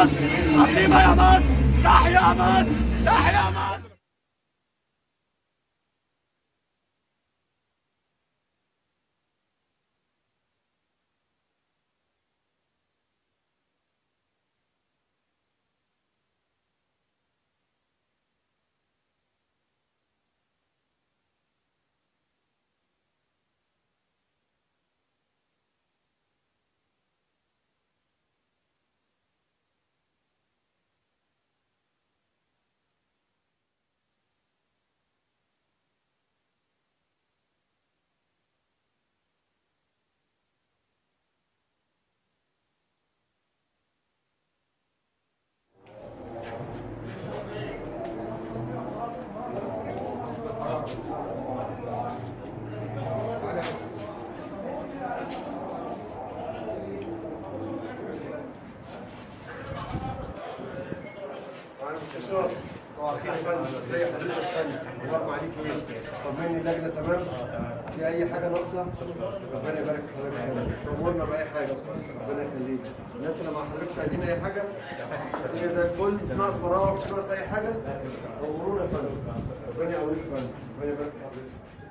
مصر عظيمة يا مصر تحيا مصر تحيا مصر معالي المستشار صباح الخير يا فندم ازي حضرتك يا فندم اخبار معاليك ايه؟ طمني اللجنه تمام؟ في اي حاجه ناقصه؟ ربنا يبارك في حضرتك يا فندم تأمرنا باي حاجه ربنا يخليك الناس اللي مع حضرتك مش عايزين اي حاجه الدنيا زي الفل مش ناقص مراوح مش ناقص اي حاجه امرونا يا فندم ربنا يقويك يا فندم ربنا يبارك في حضرتك